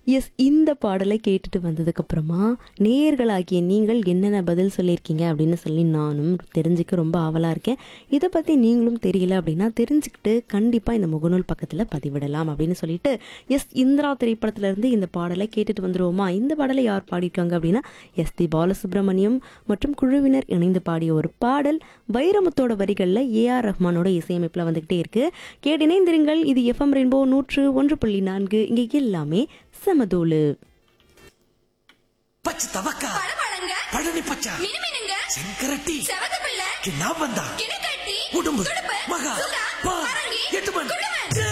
S இந்த பாடலை கேட்டுட்டு வந்ததுக்கப்புறமா நேயர்களாகிய நீங்கள் என்னென்ன பதில் சொல்லியிருக்கீங்க அப்படின்னு சொல்லி நானும் தெரிஞ்சுக்க ரொம்ப ஆவலாக இருக்கேன் இதை பற்றி நீங்களும் தெரியல அப்படின்னா தெரிஞ்சுக்கிட்டு கண்டிப்பாக இந்த முகநூல் பக்கத்தில் பதிவிடலாம் அப்படின்னு சொல்லிட்டு எஸ் இந்திரா திரைப்படத்திலிருந்து இந்த பாடலை கேட்டுட்டு வந்துருவோமா இந்த பாடலை யார் பாடியிருக்காங்க அப்படின்னா எஸ் தி பாலசுப்ரமணியம் மற்றும் குழுவினர் இணைந்து பாடிய ஒரு பாடல் வைரமுத்தோட வரிகளில் ஏஆர் ரஹ்மானோட இசையமைப்பில் வந்துக்கிட்டே இருக்கு கேட்டினைந்திருங்கள் இது எஃப்எம் ரெயின்போ நூற்று ஒன்று புள்ளி நான்கு இங்கே எல்லாமே சமதோலு பச்சை தவக்கா பழபழங்க பழனி பச்சை மினுமினுங்க செங்கரட்டி செவந்த பிள்ளை கிண்ணாம்பந்தா கிணக்கட்டி உடும்பு துடுப்பு மகா சுகா பா பரங்கி எட்டுமன் குடுமன்